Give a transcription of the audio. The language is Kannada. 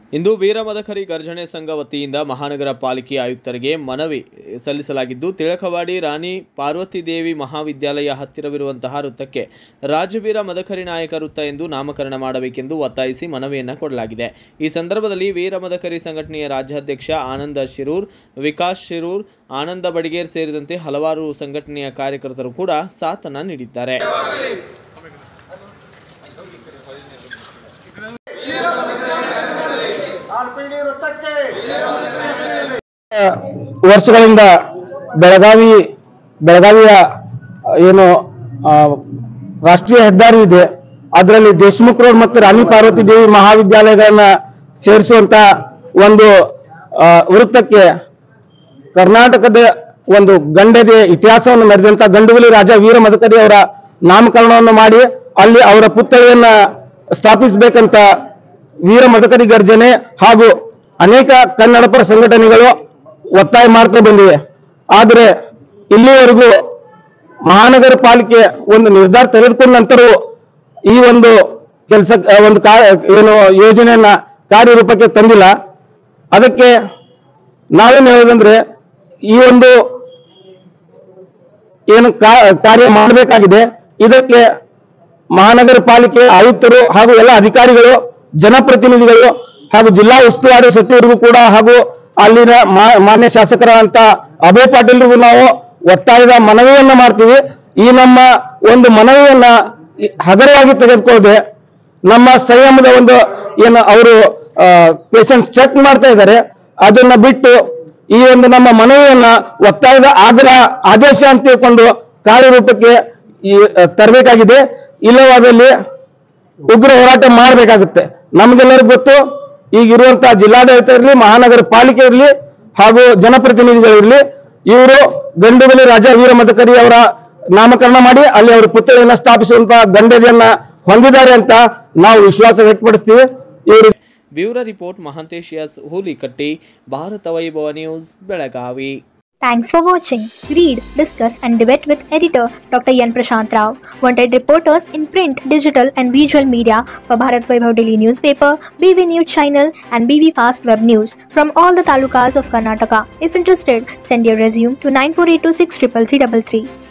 ಇಂದು ವೀರ ಮದಕರಿ ಗರ್ಜನೆ ಸಂಘ ವತಿಯಿಂದ ಮಹಾನಗರ ಪಾಲಿಕೆ ಆಯುಕ್ತರಿಗೆ ಮನವಿ ಸಲ್ಲಿಸಲಾಗಿದ್ದು ತಿಳಕವಾಡಿ ರಾಣಿ ಪಾರ್ವತಿ ದೇವಿ ಮಹಾವಿದ್ಯಾಲಯ ಹತ್ತಿರವಿರುವಂತಹ ವೃತ್ತಕ್ಕೆ ರಾಜವೀರ ಮದಕರಿ ನಾಯಕ ವೃತ್ತ ಎಂದು ನಾಮಕರಣ ಮಾಡಬೇಕೆಂದು ಒತ್ತಾಯಿಸಿ ಮನವಿಯನ್ನು ಕೊಡಲಾಗಿದೆ ಈ ಸಂದರ್ಭದಲ್ಲಿ ವೀರ ಮದಕರಿ ಸಂಘಟನೆಯ ರಾಜ್ಯಾಧ್ಯಕ್ಷ ಆನಂದ ಶಿರೂರ್ ವಿಕಾಸ್ ಶಿರೂರ್ ಆನಂದ ಬಡಿಗೇರ್ ಸೇರಿದಂತೆ ಹಲವಾರು ಸಂಘಟನೆಯ ಕಾರ್ಯಕರ್ತರು ಕೂಡ ಸಾಥನ್ನ ನೀಡಿದ್ದಾರೆ ಆರ್ಪಿಡಿ ವೃತ್ತಕ್ಕೆ ವರ್ಷಗಳಿಂದ ಬೆಳಗಾವಿ ಬೆಳಗಾವಿಯ ಏನು ಆ, ರಾಷ್ಟ್ರೀಯ ಹೆದ್ದಾರಿ ಇದೆ ಅದರಲ್ಲಿ ದೇಶಮುಖ್ ರೋಡ್ ಮತ್ತು ರಾಣಿ ಪಾರ್ವತಿ ದೇವಿ ಮಹಾವಿದ್ಯಾಲಯಗಳನ್ನ ಸೇರಿಸುವಂತ ಒಂದು ಆ, ವೃತ್ತಕ್ಕೆ ಕರ್ನಾಟಕದ ಒಂದು ಗಂಡದೆ ಇತಿಹಾಸವನ್ನು ಮೆರೆದಂತ ಗಂಡುಗುಲಿ ರಾಜ ವೀರ ಮದಕರಿ ಅವರ ನಾಮಕರಣವನ್ನು ಮಾಡಿ ಅಲ್ಲಿ ಅವರ ಪುತ್ಥಳಿಯನ್ನ ಸ್ಥಾಪಿಸಬೇಕಂತ ವೀರ ಮದಕರಿ ಗರ್ಜನೆ ಹಾಗೂ ಅನೇಕ ಕನ್ನಡಪರ ಸಂಘಟನೆಗಳು ಒತ್ತಾಯ ಮಾಡ್ತಾ ಬಂದಿವೆ ಆದರೆ ಇಲ್ಲಿವರೆಗೂ ಮಹಾನಗರ ಪಾಲಿಕೆ ಒಂದು ನಿರ್ಧಾರ ತೆಗೆದುಕೊಂಡ ನಂತರವೂ ಈ ಒಂದು ಕೆಲಸ ಒಂದು ಕಾ ಏನು ಯೋಜನೆಯನ್ನ ಕಾರ್ಯರೂಪಕ್ಕೆ ತಂದಿಲ್ಲ ಅದಕ್ಕೆ ನಾವೇನು ಹೇಳೋದಂದ್ರೆ ಈ ಒಂದು ಏನು ಕಾ- ಕಾರ್ಯ ಮಾಡಬೇಕಾಗಿದೆ ಇದಕ್ಕೆ ಮಹಾನಗರ ಪಾಲಿಕೆ ಆಯುಕ್ತರು ಹಾಗೂ ಎಲ್ಲ ಅಧಿಕಾರಿಗಳು ಜನಪ್ರತಿನಿಧಿಗಳು ಹಾಗೂ ಜಿಲ್ಲಾ ಉಸ್ತುವಾರಿ ಸಚಿವರಿಗೂ ಕೂಡ ಹಾಗೂ ಅಲ್ಲಿನ ಮಾ- ಮಾನ್ಯ ಶಾಸಕರ ಅಂತ ಅಭಯ ಪಾಟೀಲ್ರಿಗೂ ನಾವು ಒತ್ತಾಯದ ಮನವಿಯನ್ನ ಮಾಡ್ತೀವಿ ಈ ನಮ್ಮ ಒಂದು ಮನವಿಯನ್ನ ಈ ಹಗರವಾಗಿ ತೆಗೆದುಕೊಳ್ಳದೆ ನಮ್ಮ ಸಂಯಮದ ಒಂದು ಏನು ಅವರು ಪೇಷಂಟ್ ಚೆಕ್ ಮಾಡ್ತಾ ಇದ್ದಾರೆ ಅದನ್ನ ಬಿಟ್ಟು ಈ ಒಂದು ನಮ್ಮ ಮನವಿಯನ್ನ ಒತ್ತಾಯದ ಆಗ್ರಹ ಆದೇಶ ಅಂತ ತಿಳ್ಕೊಂಡು ಕಾರ್ಯರೂಪಕ್ಕೆ ಈ ಆ, ತರಬೇಕಾಗಿದೆ ಇಲ್ಲವಾದಲ್ಲಿ ಉಗ್ರ ಹೋರಾಟ ಮಾಡಬೇಕಾಗುತ್ತೆ ನಮ್ಗೆಲ್ಲರಿಗೂ ಗೊತ್ತು ಈಗ ಇರುವಂತಹ ಜಿಲ್ಲಾಡಳಿತ ಇರಲಿ ಮಹಾನಗರ ಪಾಲಿಕೆ ಇರಲಿ ಹಾಗೂ ಜನಪ್ರತಿನಿಧಿಗಳಿರಲಿ ಇವರು ಗಂಡುಬಲಿ ರಾಜ ವೀರ ಮದಕರಿ ಅವರ ನಾಮಕರಣ ಮಾಡಿ ಅಲ್ಲಿ ಅವರ ಪುತ್ಥಳಿಯನ್ನ ಸ್ಥಾಪಿಸುವಂತಹ ಗಂಡದಿಯನ್ನ ಹೊಂದಿದ್ದಾರೆ ಅಂತ ನಾವು ವಿಶ್ವಾಸ ವ್ಯಕ್ತಪಡಿಸ್ತೀವಿ ಇವರು bureau report Mahantesh S Hulikatti Bharata Vaibhava news Belagavi Thanks for watching. Read, discuss, and debate with editor Dr. Yan Prashant Rao. Wanted reporters in print, digital, and visual media for Bharat Vaibhav Daily newspaper, BV News channel, and BV Fast Web News from all the talukas of Karnataka. If interested, send your resume to 9482633333.